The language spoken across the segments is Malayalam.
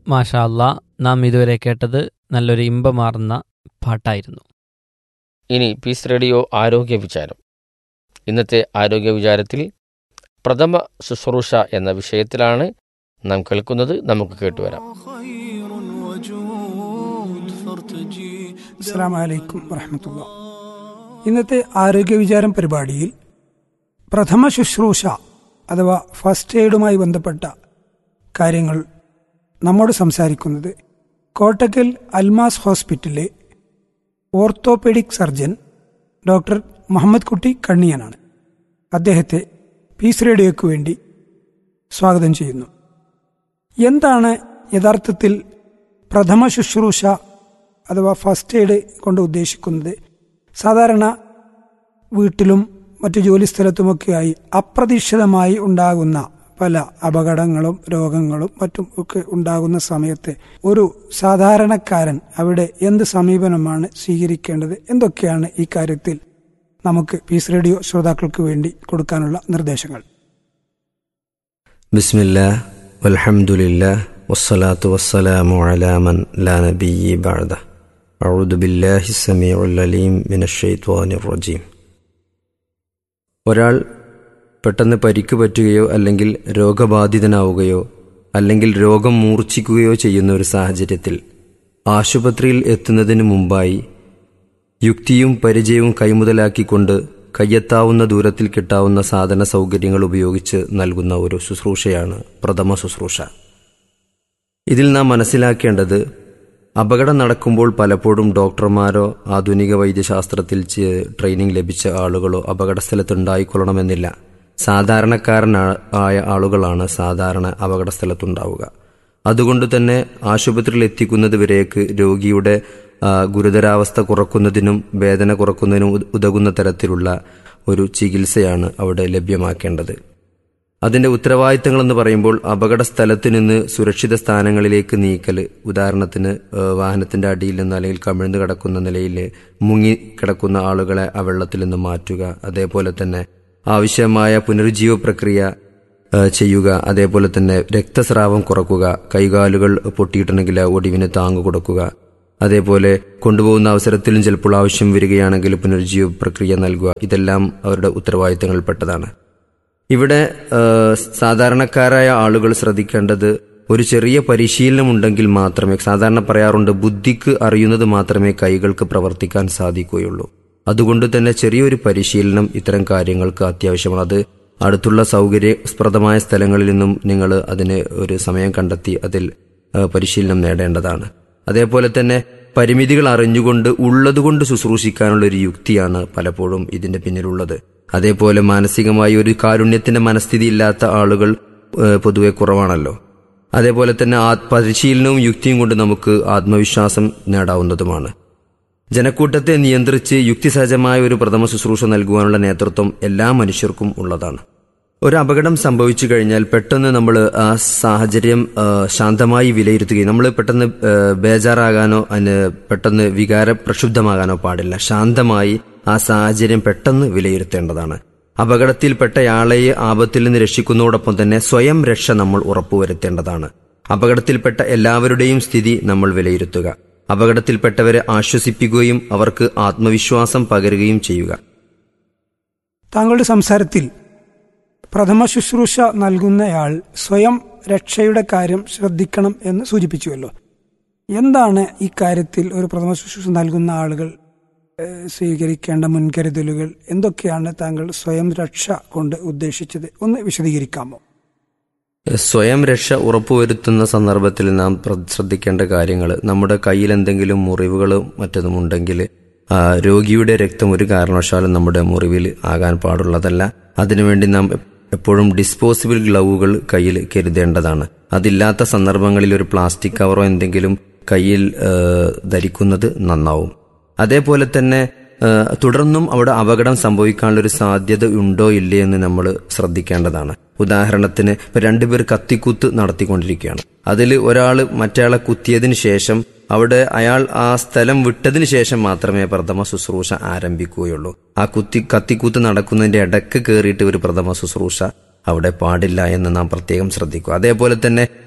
മാഷാ അല്ലാ നാം ഇതുവരെ കേട്ടത് നല്ലൊരു ഇമ്പമാർന്ന പാട്ടായിരുന്നു ഇനി പീസ് റേഡിയോ ആരോഗ്യ വിചാരം ഇന്നത്തെ ആരോഗ്യ വിചാരത്തിൽ പ്രഥമ ശുശ്രൂഷ എന്ന വിഷയത്തിലാണ് നാം കേൾക്കുന്നത് നമുക്ക് കേട്ടുവരാം خير وجود فارتجي അസ്സാം വലൈക്കും വറഹമത്തുള്ള ഇന്നത്തെ ആരോഗ്യ വിചാരം പരിപാടിയിൽ പ്രഥമ ശുശ്രൂഷ അഥവാ ഫസ്റ്റ് എയ്ഡുമായി ബന്ധപ്പെട്ട കാര്യങ്ങൾ നമ്മോട് സംസാരിക്കുന്നത് കോട്ടക്കൽ അൽമാസ് ഹോസ്പിറ്റലിലെ ഓർത്തോപെഡിക് സർജൻ ഡോക്ടർ മുഹമ്മദ് കുട്ടി കണ്ണിയനാണ് അദ്ദേഹത്തെ പീസ് റേഡിയോയ്ക്ക് വേണ്ടി സ്വാഗതം ചെയ്യുന്നു എന്താണ് യഥാർത്ഥത്തിൽ പ്രഥമ ശുശ്രൂഷ അഥവാ ഫസ്റ്റ് എയ്ഡ് കൊണ്ട് ഉദ്ദേശിക്കുന്നത് സാധാരണ വീട്ടിലും മറ്റു ജോലിസ്ഥലത്തുമൊക്കെയായി അപ്രതീക്ഷിതമായി ഉണ്ടാകുന്ന പല അപകടങ്ങളും രോഗങ്ങളും മറ്റും ഒക്കെ ഉണ്ടാകുന്ന സമയത്ത് ഒരു സാധാരണക്കാരൻ അവിടെ എന്ത് സമീപനമാണ് സ്വീകരിക്കേണ്ടത് എന്തൊക്കെയാണ് ഈ കാര്യത്തിൽ നമുക്ക് പീസ് റേഡിയോ ശ്രോതാക്കൾക്ക് വേണ്ടി കൊടുക്കാനുള്ള നിർദ്ദേശങ്ങൾ بسم الله والحمد لله والصلاة والسلام على من لا نبي بعده أعوذ بالله السميع العليم من الشيطان الرجيم ഒരാൾ പെട്ടെന്ന് പരിക്ക് പറ്റുകയോ അല്ലെങ്കിൽ രോഗബാധിതനാവുകയോ അല്ലെങ്കിൽ രോഗം മൂർച്ഛിക്കുകയോ ചെയ്യുന്ന ഒരു സാഹചര്യത്തിൽ ആശുപത്രിയിൽ എത്തുന്നതിന് മുമ്പായി യുക്തിയും പരിചയവും കൈമുതലാക്കിക്കൊണ്ട് കയ്യെത്താവുന്ന ദൂരത്തിൽ കിട്ടാവുന്ന സാധന സൗകര്യങ്ങൾ ഉപയോഗിച്ച് നൽകുന്ന ഒരു ശുശ്രൂഷയാണ് പ്രഥമ ശുശ്രൂഷ ഇതിൽ നാം മനസ്സിലാക്കേണ്ടത് അപകടം നടക്കുമ്പോൾ പലപ്പോഴും ഡോക്ടർമാരോ ആധുനിക വൈദ്യശാസ്ത്രത്തിൽ ചെ- ട്രെയിനിങ് ലഭിച്ച ആളുകളോ അപകടസ്ഥലത്ത് ഉണ്ടായിക്കൊള്ളണമെന്നില്ല സാധാരണക്കാരനായ ആയ ആളുകളാണ് സാധാരണ അപകടസ്ഥലത്തുണ്ടാവുക അതുകൊണ്ട് തന്നെ ആശുപത്രിയിൽ എത്തിക്കുന്നത് വരേക്ക് രോഗിയുടെ ആ, ഗുരുതരാവസ്ഥ കുറക്കുന്നതിനും വേദന കുറക്കുന്നതിനും ഉത- ഉതകുന്ന തരത്തിലുള്ള ഒരു ചികിത്സയാണ് അവിടെ ലഭ്യമാക്കേണ്ടത് അതിന്റെ ഉത്തരവാദിത്തങ്ങൾ എന്ന് പറയുമ്പോൾ അപകട സ്ഥലത്ത് നിന്ന് സുരക്ഷിത സ്ഥാനങ്ങളിലേക്ക് നീക്കൽ ഉദാഹരണത്തിന് ഏഹ്, വാഹനത്തിന്റെ അടിയിൽ നിന്ന് അല്ലെങ്കിൽ കമിഴ്ന്നു കിടക്കുന്ന നിലയിൽ മുങ്ങി കിടക്കുന്ന ആളുകളെ ആ വെള്ളത്തിൽ നിന്ന് മാറ്റുക അതേപോലെ തന്നെ ആവശ്യമായ പുനരുജ്ജീവ പ്രക്രിയ ഏഹ്, ചെയ്യുക അതേപോലെ തന്നെ രക്തസ്രാവം കുറക്കുക കൈകാലുകൾ പൊട്ടിയിട്ടുണ്ടെങ്കിൽ ആ ഒടിവിന് താങ്ങു കൊടുക്കുക അതേപോലെ കൊണ്ടുപോകുന്ന അവസരത്തിലും ചിലപ്പോൾ ആവശ്യം വരികയാണെങ്കിൽ പുനരുജ്ജീവ പ്രക്രിയ നൽകുക ഇതെല്ലാം അവരുടെ ഉത്തരവാദിത്തങ്ങളിൽപ്പെട്ടതാണ് ഇവിടെ ആ, സാധാരണക്കാരായ ആളുകൾ ശ്രദ്ധിക്കേണ്ടത് ഒരു ചെറിയ പരിശീലനം ഉണ്ടെങ്കിൽ മാത്രമേ സാധാരണ പറയാറുണ്ട് ബുദ്ധിക്ക് അറിയുന്നത് മാത്രമേ കൈകൾക്ക് പ്രവർത്തിക്കാൻ സാധിക്കുകയുള്ളൂ അതുകൊണ്ട് തന്നെ ചെറിയൊരു പരിശീലനം ഇത്തരം കാര്യങ്ങൾക്ക് അത്യാവശ്യമാണ് അത് അടുത്തുള്ള സൗകര്യപ്രദമായ സ്ഥലങ്ങളിൽ നിന്നും നിങ്ങൾ അതിന് ഒരു സമയം കണ്ടെത്തി അതിൽ ആ, പരിശീലനം നേടേണ്ടതാണ് അതേപോലെ തന്നെ പരിമിതികൾ അറിഞ്ഞുകൊണ്ട് ഉള്ളതുകൊണ്ട് ശുശ്രൂഷിക്കാനുള്ള ഒരു യുക്തിയാണ് പലപ്പോഴും ഇതിന്റെ പിന്നിലുള്ളത് അതേപോലെ മാനസികമായി ഒരു കാരുണ്യത്തിന്റെ മനസ്ഥിതി ഇല്ലാത്ത ആളുകൾ ഏഹ്, പൊതുവെ കുറവാണല്ലോ അതേപോലെ തന്നെ ആ പരിശീലനവും യുക്തിയും കൊണ്ട് നമുക്ക് ആത്മവിശ്വാസം നേടാവുന്നതുമാണ് ജനക്കൂട്ടത്തെ നിയന്ത്രിച്ച് യുക്തിസഹജമായ ഒരു പ്രഥമ ശുശ്രൂഷ നൽകുവാനുള്ള നേതൃത്വം എല്ലാ മനുഷ്യർക്കും ഉള്ളതാണ് ഒരു അപകടം സംഭവിച്ചു കഴിഞ്ഞാൽ പെട്ടെന്ന് നമ്മൾ ആ സാഹചര്യം ആ, ശാന്തമായി വിലയിരുത്തുകയും നമ്മൾ പെട്ടെന്ന് ആ, ബേജാറാകാനോ അതിന് പെട്ടെന്ന് വികാര പ്രക്ഷുബ്ധമാകാനോ പാടില്ല ശാന്തമായി ആ സാഹചര്യം പെട്ടെന്ന് വിലയിരുത്തേണ്ടതാണ് അപകടത്തിൽപ്പെട്ടയാളെ ആപത്തിൽ നിന്ന് രക്ഷിക്കുന്നതോടൊപ്പം തന്നെ സ്വയം രക്ഷ നമ്മൾ ഉറപ്പുവരുത്തേണ്ടതാണ് അപകടത്തിൽപ്പെട്ട എല്ലാവരുടെയും സ്ഥിതി നമ്മൾ വിലയിരുത്തുക അപകടത്തിൽപ്പെട്ടവരെ ആശ്വസിപ്പിക്കുകയും അവർക്ക് ആത്മവിശ്വാസം പകരുകയും ചെയ്യുക താങ്കളുടെ സംസാരത്തിൽ പ്രഥമ ശുശ്രൂഷ നൽകുന്നയാൾ സ്വയം രക്ഷയുടെ കാര്യം ശ്രദ്ധിക്കണം എന്ന് സൂചിപ്പിച്ചുവല്ലോ എന്താണ് ഈ കാര്യത്തിൽ ഒരു പ്രഥമ ശുശ്രൂഷ നൽകുന്ന ആളുകൾ ഏഹ്, സ്വീകരിക്കേണ്ട മുൻകരുതലുകൾ എന്തൊക്കെയാണ് താങ്കൾ സ്വയം രക്ഷ കൊണ്ട് ഉദ്ദേശിച്ചത് ഒന്ന് വിശദീകരിക്കാമോ സ്വയം രക്ഷ ഉറപ്പുവരുത്തുന്ന സന്ദർഭത്തിൽ നാം പ്ര- ശ്രദ്ധിക്കേണ്ട കാര്യങ്ങൾ നമ്മുടെ കയ്യിൽ എന്തെങ്കിലും മുറിവുകളും മറ്റതും ഉണ്ടെങ്കിൽ ആ, രോഗിയുടെ രക്തം ഒരു കാരണവശാലും നമ്മുടെ മുറിവിൽ ആകാൻ പാടുള്ളതല്ല അതിനുവേണ്ടി നാം എപ്പോഴും ഡിസ്പോസിബിൾ ഗ്ലൗവുകൾ കയ്യിൽ കരുതേണ്ടതാണ് അതില്ലാത്ത സന്ദർഭങ്ങളിൽ ഒരു പ്ലാസ്റ്റിക് കവറോ എന്തെങ്കിലും കയ്യിൽ ആ, ധരിക്കുന്നത് നന്നാവും അതേപോലെ തന്നെ ആ, തുടർന്നും അവിടെ അപകടം സംഭവിക്കാനുള്ള ഒരു സാധ്യത ഉണ്ടോ ഇല്ലേ എന്ന് നമ്മൾ ശ്രദ്ധിക്കേണ്ടതാണ് ഉദാഹരണത്തിന് ഇപ്പൊ രണ്ടുപേർ കത്തിക്കുത്ത് നടത്തിക്കൊണ്ടിരിക്കുകയാണ് അതിൽ ഒരാൾ മറ്റേയാളെ കുത്തിയതിന് ശേഷം അവിടെ അയാൾ ആ സ്ഥലം വിട്ടതിന് ശേഷം മാത്രമേ പ്രഥമ ശുശ്രൂഷ ആരംഭിക്കുകയുള്ളൂ ആ കുത്തി കത്തിക്കുത്ത് നടക്കുന്നതിന്റെ ഇടക്ക് കയറിയിട്ട് ഒരു പ്രഥമ ശുശ്രൂഷ അവിടെ പാടില്ല എന്ന് നാം പ്രത്യേകം ശ്രദ്ധിക്കുക അതേപോലെ തന്നെ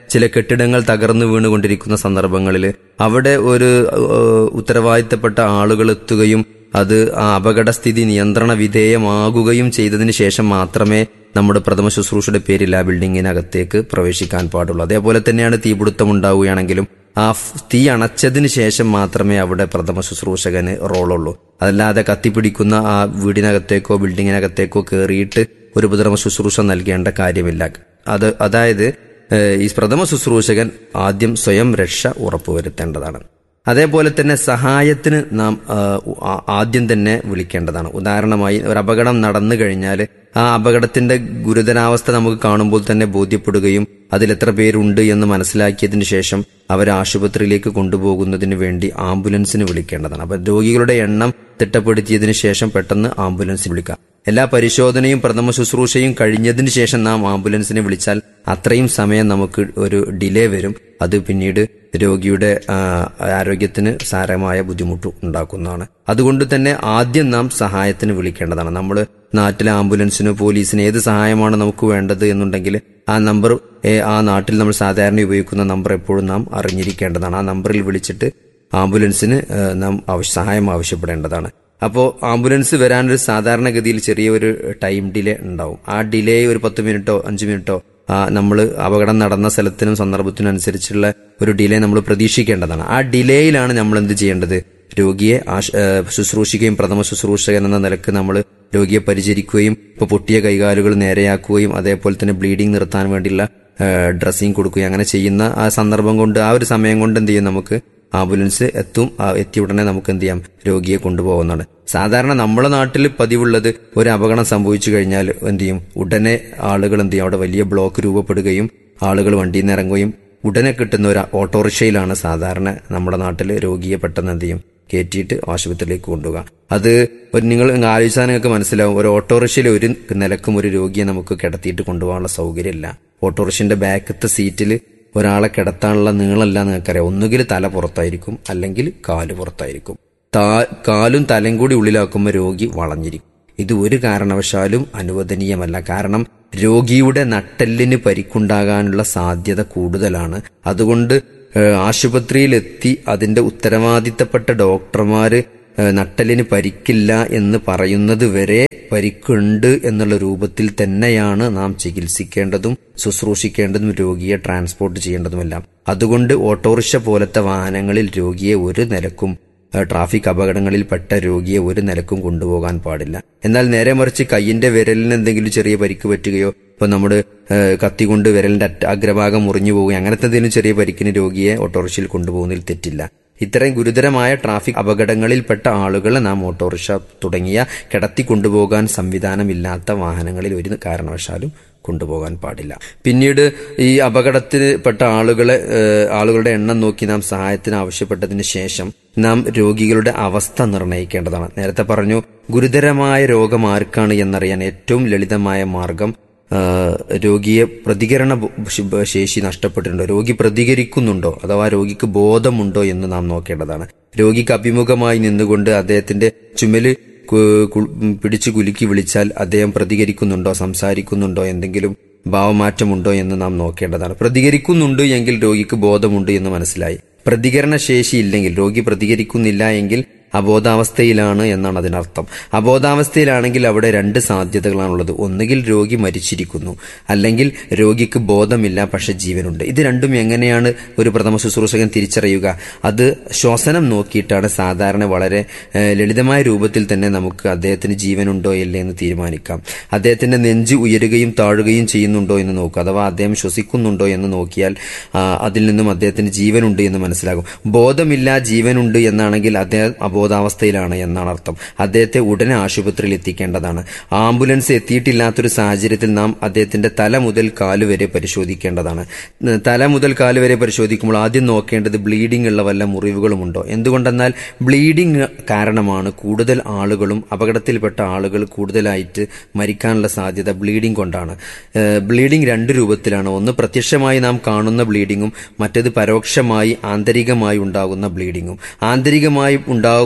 ചില കെട്ടിടങ്ങൾ തകർന്നു വീണുകൊണ്ടിരിക്കുന്ന സന്ദർഭങ്ങളിൽ അവിടെ ഒരു ഏഹ്, ഉത്തരവാദിത്തപ്പെട്ട ആളുകൾ എത്തുകയും അത് ആ അപകടസ്ഥിതി നിയന്ത്രണ വിധേയമാകുകയും ചെയ്തതിന് ശേഷം മാത്രമേ നമ്മുടെ പ്രഥമ ശുശ്രൂഷയുടെ പേരിൽ ആ ബിൽഡിങ്ങിനകത്തേക്ക് പ്രവേശിക്കാൻ പാടുള്ളൂ അതേപോലെ തന്നെയാണ് തീപിടുത്തം ഉണ്ടാവുകയാണെങ്കിലും ആ ഫ് തീ അണച്ചതിന് ശേഷം മാത്രമേ അവിടെ പ്രഥമ ശുശ്രൂഷകന് റോളുള്ളൂ അതല്ലാതെ കത്തിപ്പിടിക്കുന്ന ആ വീടിനകത്തേക്കോ ബിൽഡിങ്ങിനകത്തേക്കോ കയറിയിട്ട് ഒരു പ്രഥമ ശുശ്രൂഷ നൽകേണ്ട കാര്യമില്ല അത് അതായത് ഏഹ്, ഈ പ്രഥമ ശുശ്രൂഷകൻ ആദ്യം സ്വയം രക്ഷ ഉറപ്പുവരുത്തേണ്ടതാണ് അതേപോലെ തന്നെ സഹായത്തിന് നാം ആ, ആ- ആദ്യം തന്നെ വിളിക്കേണ്ടതാണ് ഉദാഹരണമായി ഒരു അപകടം നടന്നു കഴിഞ്ഞാൽ ആ അപകടത്തിന്റെ ഗുരുതരാവസ്ഥ നമുക്ക് കാണുമ്പോൾ തന്നെ ബോധ്യപ്പെടുകയും അതിൽ എത്ര പേരുണ്ട് എന്ന് മനസ്സിലാക്കിയതിന് ശേഷം അവരെ ആശുപത്രിയിലേക്ക് കൊണ്ടുപോകുന്നതിന് വേണ്ടി ആംബുലൻസിന് വിളിക്കേണ്ടതാണ് അപ്പൊ രോഗികളുടെ എണ്ണം തിട്ടപ്പെടുത്തിയതിനു ശേഷം പെട്ടെന്ന് ആംബുലൻസ് വിളിക്കാം എല്ലാ പരിശോധനയും പ്രഥമ ശുശ്രൂഷയും കഴിഞ്ഞതിന് ശേഷം നാം ആംബുലൻസിനെ വിളിച്ചാൽ അത്രയും സമയം നമുക്ക് ഒരു ഡിലേ വരും അത് പിന്നീട് രോഗിയുടെ ആ, ആരോഗ്യത്തിന് സാരമായ ബുദ്ധിമുട്ട് ഉണ്ടാക്കുന്നതാണ് അതുകൊണ്ട് തന്നെ ആദ്യം നാം സഹായത്തിന് വിളിക്കേണ്ടതാണ് നമ്മൾ നാട്ടിലെ ആംബുലൻസിനോ പോലീസിന് ഏത് സഹായമാണ് നമുക്ക് വേണ്ടത് എന്നുണ്ടെങ്കിൽ ആ നമ്പർ ഏ, ആ നാട്ടിൽ നമ്മൾ സാധാരണ ഉപയോഗിക്കുന്ന നമ്പർ എപ്പോഴും നാം അറിഞ്ഞിരിക്കേണ്ടതാണ് ആ നമ്പറിൽ വിളിച്ചിട്ട് ആംബുലൻസിന് ഏ, നാം ആവശ്യ- സഹായം ആവശ്യപ്പെടേണ്ടതാണ് അപ്പോൾ ആംബുലൻസ് വരാനൊരു സാധാരണഗതിയിൽ ചെറിയൊരു ടൈം ഡിലേ ഉണ്ടാവും ആ ഡിലേ ഒരു പത്ത് മിനിറ്റോ അഞ്ച് മിനിറ്റോ നമ്മൾ അപകടം നടന്ന സ്ഥലത്തിനും സന്ദർഭത്തിനും അനുസരിച്ചുള്ള ഒരു ഡിലേ നമ്മൾ പ്രതീക്ഷിക്കേണ്ടതാണ് ആ ഡിലേയിലാണ് നമ്മൾ എന്ത് ചെയ്യേണ്ടത് രോഗിയെ ആശ- ഏഹ് ശുശ്രൂഷിക്കുകയും പ്രഥമ ശുശ്രൂഷകൻ എന്ന നിലക്ക് നമ്മൾ രോഗിയെ പരിചരിക്കുകയും ഇപ്പൊ പൊട്ടിയ കൈകാലുകൾ നേരെയാക്കുകയും അതേപോലെ തന്നെ ബ്ലീഡിംഗ് നിർത്താൻ വേണ്ടിയുള്ള ഡ്രസ്സിങ് കൊടുക്കുകയും അങ്ങനെ ചെയ്യുന്ന ആ സന്ദർഭം കൊണ്ട് ആ ഒരു സമയം കൊണ്ട് എന്ത് ചെയ്യും നമുക്ക് ആംബുലൻസ് എത്തും ആ എത്തിയ ഉടനെ നമുക്ക് എന്ത് ചെയ്യാം രോഗിയെ കൊണ്ടുപോകുന്നതാണ് സാധാരണ നമ്മുടെ നാട്ടിൽ പതിവുള്ളത് ഒരു അപകടം സംഭവിച്ചു കഴിഞ്ഞാൽ എന്ത് ചെയ്യും ഉടനെ ആളുകൾ എന്ത് ചെയ്യും അവിടെ വലിയ ബ്ലോക്ക് രൂപപ്പെടുകയും ആളുകൾ വണ്ടിയിൽ നിന്ന് ഇറങ്ങുകയും ഉടനെ കിട്ടുന്ന ഒരു ഓട്ടോറിക്ഷയിലാണ് സാധാരണ നമ്മുടെ നാട്ടിൽ രോഗിയെ പെട്ടെന്ന് എന്ത് ചെയ്യും കയറ്റിയിട്ട് ആശുപത്രിയിലേക്ക് കൊണ്ടുപോകുക അത് ഒരു നിങ്ങൾ ആലോചിച്ചാൽ നിങ്ങൾക്ക് മനസ്സിലാവും ഒരു ഓട്ടോറിക്ഷയിൽ ഒരു നിലക്കും ഒരു രോഗിയെ നമുക്ക് കിടത്തിയിട്ട് കൊണ്ടുപോകാനുള്ള സൗകര്യമില്ല ഓട്ടോറിക്ഷന്റെ ബാക്കത്തെ സീറ്റിൽ ഒരാളെ കിടത്താനുള്ള നീളമല്ല നിങ്ങൾക്കറിയാം ഒന്നുകിൽ തല പുറത്തായിരിക്കും അല്ലെങ്കിൽ കാല് പുറത്തായിരിക്കും താ- കാലും തലയും കൂടി ഉള്ളിലാക്കുമ്പോൾ രോഗി വളഞ്ഞിരിക്കും ഇത് ഒരു കാരണവശാലും അനുവദനീയമല്ല കാരണം രോഗിയുടെ നട്ടെല്ലിന് പരിക്കുണ്ടാകാനുള്ള സാധ്യത കൂടുതലാണ് അതുകൊണ്ട് ഏഹ്, ആശുപത്രിയിലെത്തി അതിന്റെ ഉത്തരവാദിത്തപ്പെട്ട ഡോക്ടർമാര് ഏഹ്, നട്ടെല്ലിന് പരിക്കില്ല എന്ന് പറയുന്നത് വരെ പരിക്കുണ്ട് എന്നുള്ള രൂപത്തിൽ തന്നെയാണ് നാം ചികിത്സിക്കേണ്ടതും ശുശ്രൂഷിക്കേണ്ടതും രോഗിയെ ട്രാൻസ്പോർട്ട് ചെയ്യേണ്ടതുമെല്ലാം അതുകൊണ്ട് ഓട്ടോറിക്ഷ പോലത്തെ വാഹനങ്ങളിൽ രോഗിയെ ഒരു നിലക്കും ഏഹ്, ട്രാഫിക് അപകടങ്ങളിൽപ്പെട്ട രോഗിയെ ഒരു നിലക്കും കൊണ്ടുപോകാൻ പാടില്ല എന്നാൽ നേരെ മറിച്ച് കയ്യിന്റെ വിരലിന് എന്തെങ്കിലും ചെറിയ പരിക്ക് പറ്റുകയോ ഇപ്പൊ നമ്മുടെ ഏഹ്, കത്തി കൊണ്ട് വിരലിന്റെ അറ്റ അഗ്രഭാഗം മുറിഞ്ഞു പോവുകയോ അങ്ങനത്തെ എന്തെങ്കിലും ചെറിയ പരിക്കിന് രോഗിയെ ഓട്ടോറിക്ഷയിൽ കൊണ്ടുപോകുന്നതിൽ തെറ്റില്ല ഇത്രയും ഗുരുതരമായ ട്രാഫിക് അപകടങ്ങളിൽപ്പെട്ട ആളുകളെ നാം ഓട്ടോറിക്ഷ തുടങ്ങിയ കിടത്തി കൊണ്ടുപോകാൻ സംവിധാനമില്ലാത്ത വാഹനങ്ങളിൽ ഒരു കാരണവശാലും കൊണ്ടുപോകാൻ പാടില്ല പിന്നീട് ഈ അപകടത്തിൽപ്പെട്ട ആളുകളെ ഏഹ്, ആളുകളുടെ എണ്ണം നോക്കി നാം സഹായത്തിന് ആവശ്യപ്പെട്ടതിന് ശേഷം നാം രോഗികളുടെ അവസ്ഥ നിർണ്ണയിക്കേണ്ടതാണ് നേരത്തെ പറഞ്ഞു ഗുരുതരമായ രോഗം ആർക്കാണ് എന്നറിയാൻ ഏറ്റവും ലളിതമായ മാർഗം ആ, രോഗിയെ പ്രതികരണ ബു- ശി- ശേഷി നഷ്ടപ്പെട്ടിട്ടുണ്ടോ രോഗി പ്രതികരിക്കുന്നുണ്ടോ അഥവാ രോഗിക്ക് ബോധമുണ്ടോ എന്ന് നാം നോക്കേണ്ടതാണ് രോഗിക്ക് അഭിമുഖമായി നിന്നുകൊണ്ട് അദ്ദേഹത്തിന്റെ ചുമല് കു- കു- പിടിച്ചു കുലുക്കി വിളിച്ചാൽ അദ്ദേഹം പ്രതികരിക്കുന്നുണ്ടോ സംസാരിക്കുന്നുണ്ടോ എന്തെങ്കിലും ഭാവമാറ്റമുണ്ടോ എന്ന് നാം നോക്കേണ്ടതാണ് പ്രതികരിക്കുന്നുണ്ട് എങ്കിൽ രോഗിക്ക് ബോധമുണ്ട് എന്ന് മനസ്സിലായി പ്രതികരണ ശേഷി ഇല്ലെങ്കിൽ രോഗി പ്രതികരിക്കുന്നില്ല എങ്കിൽ അബോധാവസ്ഥയിലാണ് എന്നാണ് അതിനർത്ഥം അബോധാവസ്ഥയിലാണെങ്കിൽ അവിടെ രണ്ട് സാധ്യതകളാണുള്ളത് ഒന്നുകിൽ രോഗി മരിച്ചിരിക്കുന്നു അല്ലെങ്കിൽ രോഗിക്ക് ബോധമില്ല പക്ഷെ ജീവനുണ്ട് ഇത് രണ്ടും എങ്ങനെയാണ് ഒരു പ്രഥമ ശുശ്രൂഷകൻ തിരിച്ചറിയുക അത് ശ്വസനം നോക്കിയിട്ടാണ് സാധാരണ വളരെ ഏഹ്, ലളിതമായ രൂപത്തിൽ തന്നെ നമുക്ക് അദ്ദേഹത്തിന് ജീവനുണ്ടോ ഇല്ലേ എന്ന് തീരുമാനിക്കാം അദ്ദേഹത്തിന്റെ നെഞ്ച് ഉയരുകയും താഴുകയും ചെയ്യുന്നുണ്ടോ എന്ന് നോക്കുക അഥവാ അദ്ദേഹം ശ്വസിക്കുന്നുണ്ടോ എന്ന് നോക്കിയാൽ ആ, അതിൽ നിന്നും അദ്ദേഹത്തിന് ജീവനുണ്ട് എന്ന് മനസ്സിലാകും ബോധമില്ല ജീവനുണ്ട് എന്നാണെങ്കിൽ അദ്ദേഹം അബോധാവസ്ഥയിലാണ് എന്നാണ് അർത്ഥം അദ്ദേഹത്തെ ഉടനെ ആശുപത്രിയിൽ എത്തിക്കേണ്ടതാണ് ആംബുലൻസ് എത്തിയിട്ടില്ലാത്തൊരു സാഹചര്യത്തിൽ നാം അദ്ദേഹത്തിന്റെ തല മുതൽ കാല് വരെ പരിശോധിക്കേണ്ടതാണ് ഉം, തല മുതൽ കാല് വരെ പരിശോധിക്കുമ്പോൾ ആദ്യം നോക്കേണ്ടത് ബ്ലീഡിംഗ് ഉള്ള വല്ല മുറിവുകളുമുണ്ടോ എന്തുകൊണ്ടെന്നാൽ ബ്ലീഡിംഗ് കാരണമാണ് കൂടുതൽ ആളുകളും അപകടത്തിൽപ്പെട്ട ആളുകൾ കൂടുതലായിട്ട് മരിക്കാനുള്ള സാധ്യത ബ്ലീഡിംഗ് കൊണ്ടാണ് ഏഹ്, ബ്ലീഡിംഗ് രണ്ട് രൂപത്തിലാണ് ഒന്ന് പ്രത്യക്ഷമായി നാം കാണുന്ന ബ്ലീഡിങ്ങും മറ്റേത് പരോക്ഷമായി ആന്തരികമായി ഉണ്ടാകുന്ന ബ്ലീഡിങ്ങും ആന്തരികമായി ഉണ്ടാകുന്ന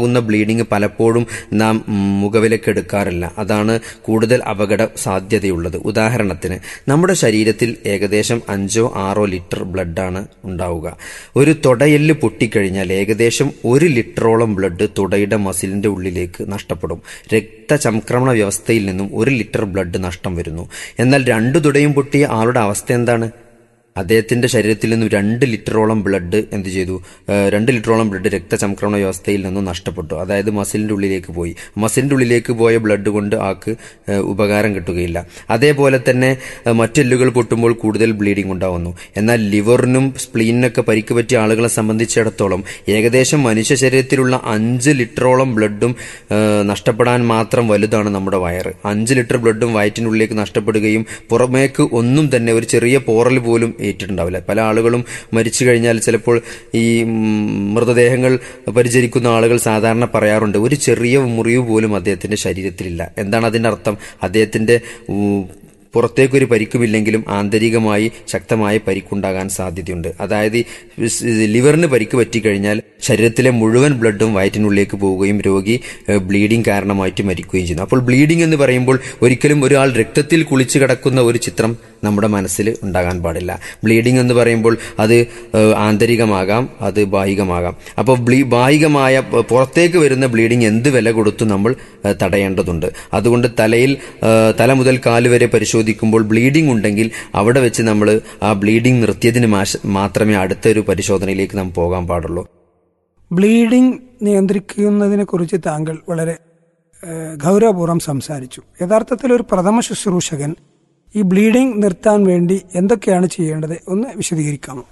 ഉണ്ടാകുന്ന ബ്ലീഡിങ് പലപ്പോഴും നാം ഉം, മുഖവിലക്ക് എടുക്കാറില്ല അതാണ് കൂടുതൽ അപകട സാധ്യതയുള്ളത് ഉദാഹരണത്തിന് നമ്മുടെ ശരീരത്തിൽ ഏകദേശം അഞ്ചോ ആറോ ലിറ്റർ ബ്ലഡാണ് ഉണ്ടാവുക ഒരു തുടയെല്ല് പൊട്ടിക്കഴിഞ്ഞാൽ ഏകദേശം ഒരു ലിറ്ററോളം ബ്ലഡ് തുടയുടെ മസിലിന്റെ ഉള്ളിലേക്ക് നഷ്ടപ്പെടും രക്തചംക്രമണ വ്യവസ്ഥയിൽ നിന്നും ഒരു ലിറ്റർ ബ്ലഡ് നഷ്ടം വരുന്നു എന്നാൽ രണ്ടു തുടയും പൊട്ടിയ ആളുടെ അവസ്ഥ എന്താണ് അദ്ദേഹത്തിന്റെ ശരീരത്തിൽ നിന്നും രണ്ട് ലിറ്ററോളം ബ്ലഡ് എന്ത് ചെയ്തു ഏഹ് രണ്ട് ലിറ്ററോളം ബ്ലഡ് രക്തചംക്രമണ വ്യവസ്ഥയിൽ നിന്നും നഷ്ടപ്പെട്ടു അതായത് മസിലിന്റെ ഉള്ളിലേക്ക് പോയി മസിലിന്റെ ഉള്ളിലേക്ക് പോയ ബ്ലഡ് കൊണ്ട് ആൾക്ക് ഏഹ് ഉപകാരം കിട്ടുകയില്ല അതേപോലെ തന്നെ ഏഹ് മറ്റെല്ലുകൾ പൊട്ടുമ്പോൾ കൂടുതൽ ബ്ലീഡിംഗ് ഉണ്ടാവുന്നു എന്നാൽ ലിവറിനും സ്പ്ലീനിനൊക്കെ പരിക്ക് പറ്റിയ ആളുകളെ സംബന്ധിച്ചിടത്തോളം ഏകദേശം മനുഷ്യ ശരീരത്തിലുള്ള അഞ്ച് ലിറ്ററോളം ബ്ലഡും ഏഹ് നഷ്ടപ്പെടാൻ മാത്രം വലുതാണ് നമ്മുടെ വയറ് അഞ്ച് ലിറ്റർ ബ്ലഡും വയറ്റിനുള്ളിലേക്ക് നഷ്ടപ്പെടുകയും പുറമേക്ക് ഒന്നും തന്നെ ഒരു ചെറിയ പോറൽ പോലും ഏറ്റിട്ടുണ്ടാവില്ല പല ആളുകളും മരിച്ചു കഴിഞ്ഞാൽ ചിലപ്പോൾ ഈ ഉം, മൃതദേഹങ്ങൾ പരിചരിക്കുന്ന ആളുകൾ സാധാരണ പറയാറുണ്ട് ഒരു ചെറിയ മുറിവ് പോലും അദ്ദേഹത്തിന്റെ ശരീരത്തിലില്ല എന്താണ് അതിന്റെ അർത്ഥം അദ്ദേഹത്തിന്റെ ഉം, പുറത്തേക്കൊരു പരിക്കുമില്ലെങ്കിലും ആന്തരികമായി ശക്തമായ പരിക്കുണ്ടാകാൻ സാധ്യതയുണ്ട് അതായത് ഈ സ് ലിവറിന് പരിക്ക് പറ്റിക്കഴിഞ്ഞാൽ ശരീരത്തിലെ മുഴുവൻ ബ്ലഡും വയറ്റിനുള്ളിലേക്ക് പോവുകയും രോഗി ഏഹ്, ബ്ലീഡിംഗ് കാരണമായിട്ട് മരിക്കുകയും ചെയ്യുന്നു അപ്പോൾ ബ്ലീഡിംഗ് എന്ന് പറയുമ്പോൾ ഒരിക്കലും ഒരാൾ രക്തത്തിൽ കുളിച്ചു കിടക്കുന്ന ഒരു ചിത്രം നമ്മുടെ മനസ്സിൽ ഉണ്ടാകാൻ പാടില്ല ബ്ലീഡിംഗ് എന്ന് പറയുമ്പോൾ അത് ഏഹ്, ആന്തരികമാകാം അത് ബാഹികമാകാം അപ്പോൾ ബ്ലീ ബാഹികമായ പ- പുറത്തേക്ക് വരുന്ന ബ്ലീഡിംഗ് എന്ത് വില കൊടുത്തു നമ്മൾ ഏഹ്, തടയേണ്ടതുണ്ട് അതുകൊണ്ട് തലയിൽ ഏഹ്, തല മുതൽ കാല് വരെ പരിശോധിക്കുമ്പോൾ ബ്ലീഡിംഗ് ഉണ്ടെങ്കിൽ അവിടെ വെച്ച് നമ്മൾ ആ ബ്ലീഡിംഗ് നിർത്തിയതിന് മാശ- മാത്രമേ അടുത്തൊരു പരിശോധനയിലേക്ക് നാം പോകാൻ പാടുള്ളൂ ബ്ലീഡിംഗ് നിയന്ത്രിക്കുന്നതിനെ കുറിച്ച് താങ്കൾ വളരെ ഏഹ്, ഗൗരവപൂർവ്വം സംസാരിച്ചു യഥാർത്ഥത്തിൽ ഒരു പ്രഥമ ശുശ്രൂഷകൻ ഈ ബ്ലീഡിംഗ് നിർത്താൻ വേണ്ടി എന്തൊക്കെയാണ് ചെയ്യേണ്ടത് ഒന്ന് വിശദീകരിക്കാമോ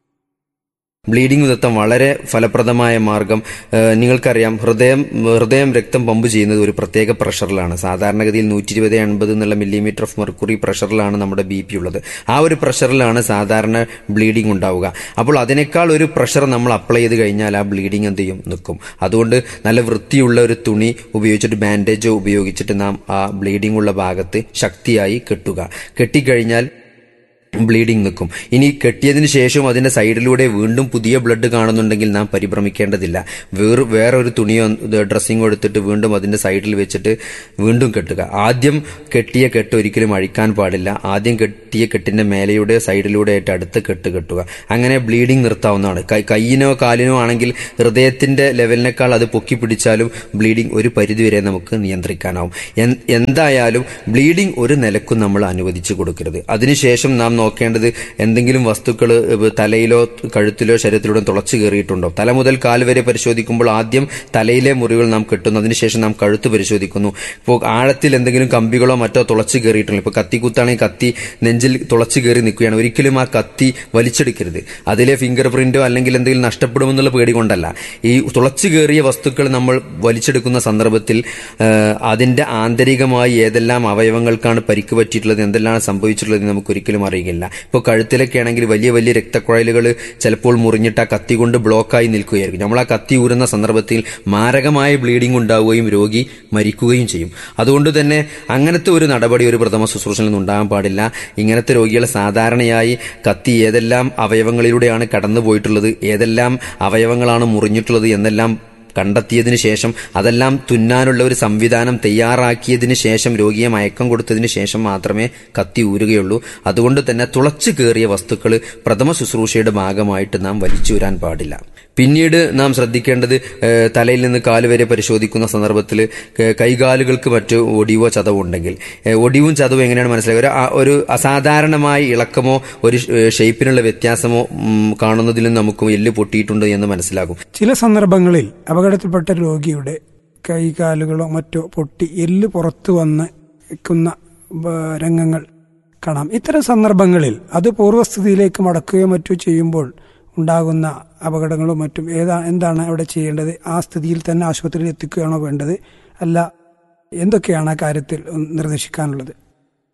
ബ്ലീഡിംഗ് നിർത്താൻ വളരെ ഫലപ്രദമായ മാർഗം ഏഹ്, നിങ്ങൾക്കറിയാം ഹൃദയം ഹൃദയം രക്തം പമ്പ് ചെയ്യുന്നത് ഒരു പ്രത്യേക പ്രഷറിലാണ് സാധാരണഗതിയിൽ നൂറ്റി ഇരുപത് എൺപത് എന്നുള്ള മില്ലിമീറ്റർ ഓഫ് മെർക്കുറി പ്രഷറിലാണ് നമ്മുടെ ബി പി ഉള്ളത് ആ ഒരു പ്രഷറിലാണ് സാധാരണ ബ്ലീഡിംഗ് ഉണ്ടാവുക അപ്പോൾ അതിനേക്കാൾ ഒരു പ്രഷർ നമ്മൾ അപ്ലൈ ചെയ്ത് കഴിഞ്ഞാൽ ആ ബ്ലീഡിംഗ് എന്ത് ചെയ്യും നിൽക്കും അതുകൊണ്ട് നല്ല വൃത്തിയുള്ള ഒരു തുണി ഉപയോഗിച്ചിട്ട് ബാൻഡേജോ ഉപയോഗിച്ചിട്ട് നാം ആ ബ്ലീഡിംഗ് ഉള്ള ഭാഗത്ത് ശക്തിയായി കെട്ടുക കെട്ടിക്കഴിഞ്ഞാൽ ബ്ലീഡിംഗ് നിൽക്കും ഇനി കെട്ടിയതിന് ശേഷം അതിന്റെ സൈഡിലൂടെ വീണ്ടും പുതിയ ബ്ലഡ് കാണുന്നുണ്ടെങ്കിൽ നാം പരിഭ്രമിക്കേണ്ടതില്ല വേറെ വേറെ ഒരു തുണിയോ ഡ്രസ്സിങ്ങോ എടുത്തിട്ട് വീണ്ടും അതിന്റെ സൈഡിൽ വെച്ചിട്ട് വീണ്ടും കെട്ടുക ആദ്യം കെട്ടിയ കെട്ട് ഒരിക്കലും അഴിക്കാൻ പാടില്ല ആദ്യം കെട്ടിയ കെട്ടിന്റെ മേലെയുടെ സൈഡിലൂടെ ആയിട്ട് അടുത്ത കെട്ട് കെട്ടുക അങ്ങനെ ബ്ലീഡിംഗ് നിർത്താവുന്നതാണ് കൈ- കൈയിനോ കാലിനോ ആണെങ്കിൽ ഹൃദയത്തിന്റെ ലെവലിനേക്കാൾ അത് പൊക്കി പിടിച്ചാലും ബ്ലീഡിംഗ് ഒരു പരിധിവരെ നമുക്ക് നിയന്ത്രിക്കാനാവും എൻ- എന്തായാലും ബ്ലീഡിംഗ് ഒരു നിലക്കും നമ്മൾ അനുവദിച്ചു കൊടുക്കരുത് അതിനുശേഷം നാം നോക്കേണ്ടത് എന്തെങ്കിലും വസ്തുക്കൾ തലയിലോ കഴുത്തിലോ ശരീരത്തിലൂടെ തുളച്ചു കയറിയിട്ടുണ്ടോ തല മുതൽ കാൽ വരെ പരിശോധിക്കുമ്പോൾ ആദ്യം തലയിലെ മുറികൾ നാം കെട്ടുന്നു അതിനുശേഷം നാം കഴുത്ത് പരിശോധിക്കുന്നു ഇപ്പോൾ ആഴത്തിൽ എന്തെങ്കിലും കമ്പികളോ മറ്റോ തുളച്ചു കയറിയിട്ടുണ്ടോ ഇപ്പോൾ കത്തിക്കുത്താണെങ്കിൽ കത്തി നെഞ്ചിൽ തുളച്ചു കയറി നിൽക്കുകയാണ് ഒരിക്കലും ആ കത്തി വലിച്ചെടുക്കരുത് അതിലെ ഫിംഗർ പ്രിന്റോ അല്ലെങ്കിൽ എന്തെങ്കിലും നഷ്ടപ്പെടുമെന്നുള്ള പേടി കൊണ്ടല്ല ഈ തുളച്ചു കയറിയ വസ്തുക്കൾ നമ്മൾ വലിച്ചെടുക്കുന്ന സന്ദർഭത്തിൽ ആ, അതിന്റെ ആന്തരികമായി ഏതെല്ലാം അവയവങ്ങൾക്കാണ് പരിക്ക് പറ്റിയിട്ടുള്ളത് എന്തെല്ലാം സംഭവിച്ചിട്ടുള്ളത് എന്ന് നമുക്ക് ഒരിക്കലും അറിയില്ല ഇപ്പോൾ കഴുത്തിലൊക്കെ ആണെങ്കിൽ വലിയ വലിയ രക്തക്കുഴലുകൾ ചിലപ്പോൾ മുറിഞ്ഞിട്ട് ആ കത്തി കൊണ്ട് ബ്ലോക്കായി നിൽക്കുകയായിരിക്കും നമ്മൾ ആ കത്തി ഊരുന്ന സന്ദർഭത്തിൽ മാരകമായ ബ്ലീഡിംഗ് ഉണ്ടാവുകയും രോഗി മരിക്കുകയും ചെയ്യും അതുകൊണ്ട് തന്നെ അങ്ങനത്തെ ഒരു നടപടി ഒരു പ്രഥമ ശുശ്രൂഷയിൽ നിന്ന് ഉണ്ടാകാൻ പാടില്ല ഇങ്ങനത്തെ രോഗികളെ സാധാരണയായി കത്തി ഏതെല്ലാം അവയവങ്ങളിലൂടെയാണ് കടന്നു പോയിട്ടുള്ളത് ഏതെല്ലാം അവയവങ്ങളാണ് മുറിഞ്ഞിട്ടുള്ളത് എന്നെല്ലാം കണ്ടെത്തിയതിനു ശേഷം അതെല്ലാം തുന്നാനുള്ള ഒരു സംവിധാനം തയ്യാറാക്കിയതിനു ശേഷം രോഗിയെ മയക്കം കൊടുത്തതിന് ശേഷം മാത്രമേ കത്തി ഊരുകയുള്ളൂ അതുകൊണ്ട് തന്നെ തുളച്ചു കയറിയ വസ്തുക്കൾ പ്രഥമ ശുശ്രൂഷയുടെ ഭാഗമായിട്ട് നാം വലിച്ചൂരാൻ പാടില്ല പിന്നീട് നാം ശ്രദ്ധിക്കേണ്ടത് ഏഹ്, തലയിൽ നിന്ന് കാല് വരെ പരിശോധിക്കുന്ന സന്ദർഭത്തിൽ ക- കൈകാലുകൾക്ക് മറ്റ് ഒടിവോ ചതവോ ഉണ്ടെങ്കിൽ ഏഹ്, ഒടിവും ചതവും എങ്ങനെയാണ് മനസ്സിലാക്കുക ഒരു ആ- ഒരു അസാധാരണമായ ഇളക്കമോ ഒരു ഷ്- ഷേപ്പിനുള്ള വ്യത്യാസമോ ഉം, കാണുന്നതിലും നമുക്ക് എല്ല് പൊട്ടിയിട്ടുണ്ട് എന്ന് മനസ്സിലാകും ചില സന്ദർഭങ്ങളിൽ അപകടത്തിൽപ്പെട്ട രോഗിയുടെ കൈകാലുകളോ മറ്റോ പൊട്ടി എല്ല് പുറത്തു വന്ന് നിൽക്കുന്ന ബ- രംഗങ്ങൾ കാണാം ഇത്തരം സന്ദർഭങ്ങളിൽ അത് പൂർവ്വസ്ഥിതിയിലേക്ക് മടക്കുകയോ മറ്റോ ചെയ്യുമ്പോൾ ഉണ്ടാകുന്ന അപകടങ്ങളോ മറ്റും ഏതാ എന്താണ് അവിടെ ചെയ്യേണ്ടത് ആ സ്ഥിതിയിൽ തന്നെ ആശുപത്രിയിൽ എത്തിക്കുകയാണോ വേണ്ടത് അല്ല എന്തൊക്കെയാണ് ആ കാര്യത്തിൽ നിർദ്ദേശിക്കാനുള്ളത്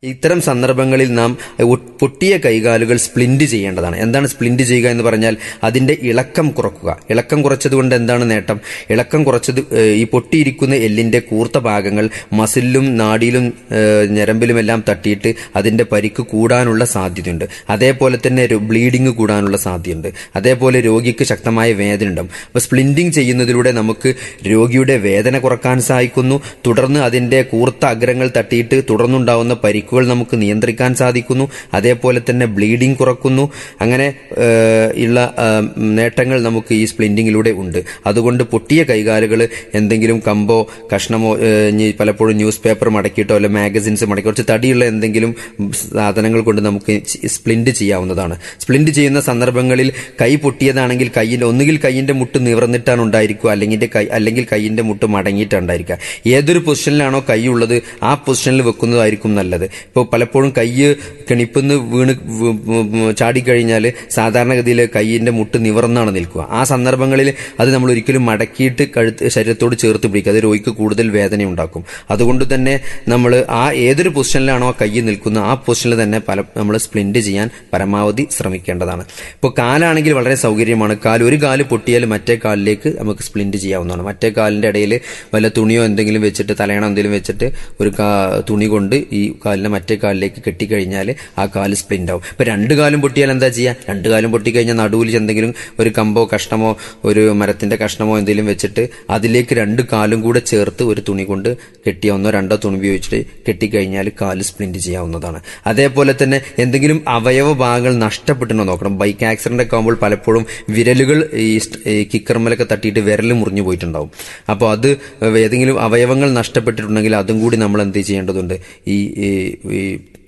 ഇത്തരം സന്ദർഭങ്ങളിൽ നാം ഒ- പൊട്ടിയ കൈകാലുകൾ സ്പ്ലിന്റ് ചെയ്യേണ്ടതാണ് എന്താണ് സ്പ്ലിന്റ് ചെയ്യുക എന്ന് പറഞ്ഞാൽ അതിന്റെ ഇളക്കം കുറക്കുക ഇളക്കം കുറച്ചതുകൊണ്ട് എന്താണ് നേട്ടം ഇളക്കം കുറച്ചത് ഏഹ്, ഈ പൊട്ടിയിരിക്കുന്ന എല്ലിന്റെ കൂർത്ത ഭാഗങ്ങൾ മസിലിലും നാടിയിലും ഏഹ്, ഞരമ്പിലും എല്ലാം തട്ടിയിട്ട് അതിന്റെ പരിക്ക് കൂടാനുള്ള സാധ്യതയുണ്ട് അതേപോലെ തന്നെ ബ്ലീഡിങ് കൂടാനുള്ള സാധ്യതയുണ്ട് അതേപോലെ രോഗിക്ക് ശക്തമായ വേദന ഉണ്ടാവും അപ്പൊ സ്പ്ലിന്റിങ് ചെയ്യുന്നതിലൂടെ നമുക്ക് രോഗിയുടെ വേദന കുറക്കാൻ സഹായിക്കുന്നു തുടർന്ന് അതിന്റെ കൂർത്ത അഗ്രങ്ങൾ തട്ടിയിട്ട് തുടർന്നുണ്ടാവുന്ന പരിക്കുകൾ നമുക്ക് നിയന്ത്രിക്കാൻ സാധിക്കുന്നു അതേപോലെ തന്നെ ബ്ലീഡിംഗ് കുറക്കുന്നു അങ്ങനെ ഏഹ്, ഉള്ള ഏഹ്, നേട്ടങ്ങൾ നമുക്ക് ഈ സ്പ്ലിന്റിങ്ങിലൂടെ ഉണ്ട് അതുകൊണ്ട് പൊട്ടിയ കൈകാലുകൾ എന്തെങ്കിലും കമ്പോ കഷ്ണമോ ഏഹ്, ഇനി പലപ്പോഴും ന്യൂസ് പേപ്പർ മടക്കിയിട്ടോ അല്ലെ മാഗസിൻസ് മടക്കി കുറച്ച് തടിയുള്ള എന്തെങ്കിലും സാധനങ്ങൾ കൊണ്ട് നമുക്ക് സ്പ്ലിന്റ് ചെയ്യാവുന്നതാണ് സ്പ്ലിന്റ് ചെയ്യുന്ന സന്ദർഭങ്ങളിൽ കൈ പൊട്ടിയതാണെങ്കിൽ കൈയിന്റെ ഒന്നുകിൽ കൈയിന്റെ മുട്ട് നിവർന്നിട്ടാണ് ഉണ്ടായിരിക്കുക അല്ലെങ്കിൽ കൈ അല്ലെങ്കിൽ കൈയിന്റെ മുട്ട് മടങ്ങിയിട്ടുണ്ടായിരിക്കുക ഏതൊരു പൊസിഷനിലാണോ കൈ ഉള്ളത് ആ പൊസിഷനിൽ വെക്കുന്നതായിരിക്കും നല്ലത് ഇപ്പോൾ പലപ്പോഴും കൈ കെണിപ്പെന്ന് വീണ് വ്- വ്- വ് ചാടിക്കഴിഞ്ഞാൽ സാധാരണഗതിയിൽ കൈയിന്റെ മുട്ട് നിവർന്നാണ് നിൽക്കുക ആ സന്ദർഭങ്ങളിൽ അത് നമ്മൾ ഒരിക്കലും മടക്കിയിട്ട് കഴുത്ത് ശരീരത്തോട് ചേർത്ത് പിടിക്കുക അത് രോഗിക്ക് കൂടുതൽ വേദന ഉണ്ടാക്കും അതുകൊണ്ട് തന്നെ നമ്മൾ ആ ഏതൊരു പൊസിഷനിലാണോ ആ കൈ നിൽക്കുന്നത് ആ പൊസിഷനിൽ തന്നെ പല നമ്മൾ സ്പ്ലിന്റ് ചെയ്യാൻ പരമാവധി ശ്രമിക്കേണ്ടതാണ് ഇപ്പോൾ കാലാണെങ്കിൽ വളരെ സൗകര്യമാണ് കാൽ ഒരു കാല് പൊട്ടിയാൽ മറ്റേ കാലിലേക്ക് നമുക്ക് സ്പ്ലിന്റ് ചെയ്യാവുന്നതാണ് മറ്റേ കാലിന്റെ ഇടയിൽ വല്ല തുണിയോ എന്തെങ്കിലും വെച്ചിട്ട് തലയണോ എന്തെങ്കിലും വെച്ചിട്ട് ഒരു കാ- തുണി കൊണ്ട് ഈ കാലിനെ മറ്റേ കാലിലേക്ക് കെട്ടിക്കഴിഞ്ഞാൽ ആ കാല് സ്പ്ലിന്റ് ആവും ഇപ്പൊ രണ്ട് കാലും പൊട്ടിയാൽ എന്താ ചെയ്യുക രണ്ട് കാലും പൊട്ടിക്കഴിഞ്ഞാൽ നടുവിൽ എന്തെങ്കിലും ഒരു കമ്പോ കഷ്ണമോ ഒരു മരത്തിന്റെ കഷ്ണമോ എന്തെങ്കിലും വെച്ചിട്ട് അതിലേക്ക് രണ്ട് കാലും കൂടെ ചേർത്ത് ഒരു തുണി കൊണ്ട് കെട്ടിയ ഒന്നോ രണ്ടോ തുണി ഉപയോഗിച്ചിട്ട് കെട്ടിക്കഴിഞ്ഞാൽ കാല് സ്പ്ലിന്റ് ചെയ്യാവുന്നതാണ് അതേപോലെ തന്നെ എന്തെങ്കിലും അവയവ ഭാഗങ്ങൾ നഷ്ടപ്പെട്ടുണ്ടോ നോക്കണം ബൈക്ക് ആക്സിഡന്റ് ഒക്കെ ആകുമ്പോൾ പലപ്പോഴും വിരലുകൾ ഈ സ്റ്റ്- ഈ കിക്കർമലൊക്കെ തട്ടിയിട്ട് വിരൽ മുറിഞ്ഞു പോയിട്ടുണ്ടാവും അപ്പോൾ അത് ഏതെങ്കിലും അവയവങ്ങൾ നഷ്ടപ്പെട്ടിട്ടുണ്ടെങ്കിൽ അതും കൂടി നമ്മൾ എന്ത് ചെയ്യേണ്ടതുണ്ട് ഈ ഈ- ഈ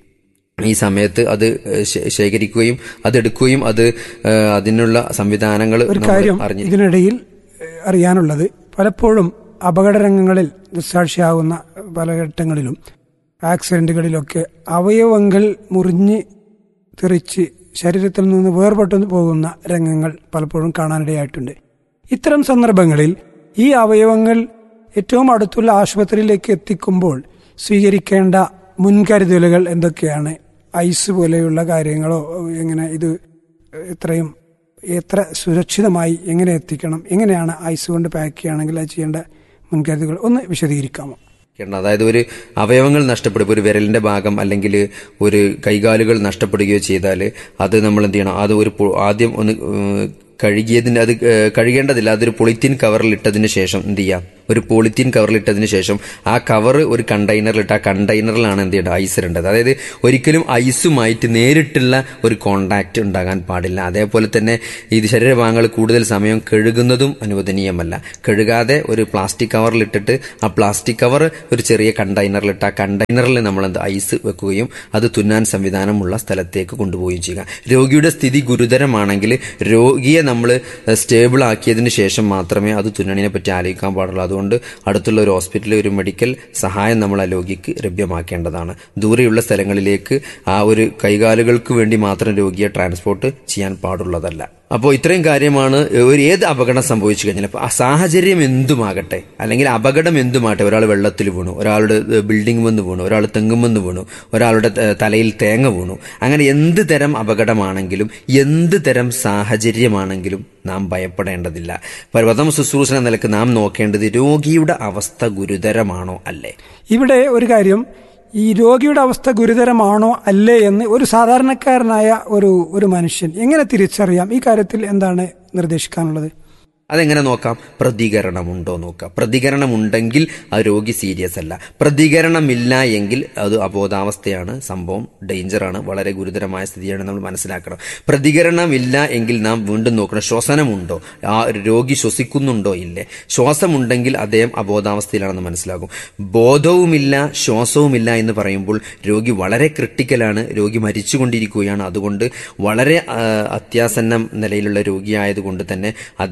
ഈ സമയത്ത് അത് ശേ- ശേഖരിക്കുകയും അതെടുക്കുകയും അത് ഏഹ്, അതിനുള്ള സംവിധാനങ്ങൾ ഒരു നമ്മൾ കാര്യം അറിഞ്ഞി ഇതിനിടയിൽ ഏഹ്, അറിയാനുള്ളത് പലപ്പോഴും അപകടരംഗങ്ങളിൽ ദൃസാക്ഷിയാകുന്ന പല ഘട്ടങ്ങളിലും ആക്സിഡന്റുകളിലൊക്കെ അവയവങ്ങൾ മുറിഞ്ഞ് തെറിച്ച് ശരീരത്തിൽ നിന്ന് വേർപെട്ടു പോകുന്ന രംഗങ്ങൾ പലപ്പോഴും കാണാനിടയായിട്ടുണ്ട് ഇത്തരം സന്ദർഭങ്ങളിൽ ഈ അവയവങ്ങൾ ഏറ്റവും അടുത്തുള്ള ആശുപത്രിയിലേക്ക് എത്തിക്കുമ്പോൾ സ്വീകരിക്കേണ്ട മുൻകരുതലുകൾ എന്തൊക്കെയാണ് ഐസ് പോലെയുള്ള കാര്യങ്ങളോ എങ്ങനെ ഇത് ഇത്രയും എത്ര സുരക്ഷിതമായി എങ്ങനെ എത്തിക്കണം എങ്ങനെയാണ് ഐസ് കൊണ്ട് പാക്ക് ചെയ്യുകയാണെങ്കിൽ അത് ചെയ്യേണ്ട മുൻകരുതലുകൾ ഒന്ന് വിശദീകരിക്കാമോ ണം. അതായത് ഒരു അവയവങ്ങൾ നഷ്ടപ്പെടുക ഒരു വിരലിന്റെ ഭാഗം അല്ലെങ്കിൽ ഒരു കൈകാലുകൾ നഷ്ടപ്പെടുകയോ ചെയ്താൽ അത് നമ്മൾ എന്ത് ചെയ്യണം അത് ഒരു പൊ- ആദ്യം ഒന്ന് ഏഹ്, കഴുകിയതിന് അത് ഏഹ്, കഴുകേണ്ടതില്ല അതൊരു പൊളിത്തീൻ കവറിൽ ഇട്ടതിന് ശേഷം എന്ത് ചെയ്യാം ഒരു പോളിത്തീൻ കവറിൽ ഇട്ടതിന് ശേഷം ആ കവർ ഒരു കണ്ടെയ്നറിലിട്ട് ആ കണ്ടെയ്നറിലാണ് എന്ത് ചെയ്യേണ്ടത് ഐസ് ഇടേണ്ടത് അതായത് ഒരിക്കലും ഐസുമായിട്ട് നേരിട്ടുള്ള ഒരു കോണ്ടാക്ട് ഉണ്ടാകാൻ പാടില്ല അതേപോലെ തന്നെ ഇത് ശരീരഭാഗങ്ങൾ കൂടുതൽ സമയം കഴുകുന്നതും അനുവദനീയമല്ല കഴുകാതെ ഒരു പ്ലാസ്റ്റിക് കവറിലിട്ടിട്ട് ആ പ്ലാസ്റ്റിക് കവർ ഒരു ചെറിയ കണ്ടെയ്നറിലിട്ട് ആ കണ്ടെയ്നറിൽ നമ്മൾ എന്ത് ഐസ് വെക്കുകയും അത് തുന്നാൻ സംവിധാനമുള്ള സ്ഥലത്തേക്ക് കൊണ്ടുപോവുകയും ചെയ്യുക രോഗിയുടെ സ്ഥിതി ഗുരുതരമാണെങ്കിൽ രോഗിയെ നമ്മൾ സ്റ്റേബിൾ ആക്കിയതിന് ശേഷം മാത്രമേ അത് തുന്നണിനെ പറ്റി ആലോചിക്കാൻ പാടുള്ളൂ അതുകൊണ്ട് അടുത്തുള്ള ഒരു ഹോസ്പിറ്റലിൽ ഒരു മെഡിക്കൽ സഹായം നമ്മൾ ആ രോഗിക്ക് ലഭ്യമാക്കേണ്ടതാണ് ദൂരെയുള്ള സ്ഥലങ്ങളിലേക്ക് ആ ഒരു കൈകാലുകൾക്ക് വേണ്ടി മാത്രം രോഗിയെ ട്രാൻസ്പോർട്ട് ചെയ്യാൻ പാടുള്ളതല്ല അപ്പോൾ ഇത്രയും കാര്യമാണ് ഒരു ഏത് അപകടം സംഭവിച്ചു കഴിഞ്ഞാൽ അപ്പോൾ ആ സാഹചര്യം എന്തുമാകട്ടെ അല്ലെങ്കിൽ അപകടം എന്തുമാകട്ടെ ഒരാൾ വെള്ളത്തിൽ വീണു ഒരാളുടെ ബിൽഡിംഗ് വന്ന് വീണു ഒരാൾ തെങ്ങുമെന്ന് വീണു ഒരാളുടെ ത- തലയിൽ തേങ്ങ വീണു അങ്ങനെ എന്ത് തരം അപകടമാണെങ്കിലും എന്ത് തരം സാഹചര്യമാണെങ്കിലും നാം ഭയപ്പെടേണ്ടതില്ല പ്രഥമ ശുശ്രൂഷ എന്ന നിലക്ക് നാം നോക്കേണ്ടത് രോഗിയുടെ അവസ്ഥ ഗുരുതരമാണോ അല്ലേ ഇവിടെ ഒരു കാര്യം ഈ രോഗിയുടെ അവസ്ഥ ഗുരുതരമാണോ അല്ലേ എന്ന് ഒരു സാധാരണക്കാരനായ ഒരു ഒരു മനുഷ്യൻ എങ്ങനെ തിരിച്ചറിയാം ഈ കാര്യത്തിൽ എന്താണ് നിർദ്ദേശിക്കാനുള്ളത് അതെങ്ങനെ നോക്കാം പ്രതികരണമുണ്ടോ നോക്കാം പ്രതികരണമുണ്ടെങ്കിൽ ആ രോഗി സീരിയസ് അല്ല പ്രതികരണമില്ല എങ്കിൽ അത് അബോധാവസ്ഥയാണ് സംഭവം ഡേഞ്ചറാണ് വളരെ ഗുരുതരമായ സ്ഥിതിയാണ് നമ്മൾ മനസ്സിലാക്കണം പ്രതികരണമില്ല എങ്കിൽ നാം വീണ്ടും നോക്കണം ശ്വസനമുണ്ടോ ആ രോഗി ശ്വസിക്കുന്നുണ്ടോ ഇല്ലേ ശ്വാസമുണ്ടെങ്കിൽ അദ്ദേഹം അബോധാവസ്ഥയിലാണെന്ന് മനസ്സിലാകും ബോധവുമില്ല ശ്വാസവുമില്ല എന്ന് പറയുമ്പോൾ രോഗി വളരെ ക്രിട്ടിക്കലാണ് രോഗി മരിച്ചുകൊണ്ടിരിക്കുകയാണ് അതുകൊണ്ട് വളരെ ആ, അത്യാസന്ന നിലയിലുള്ള രോഗിയായതുകൊണ്ട് തന്നെ അദ്ദേഹത്തിന്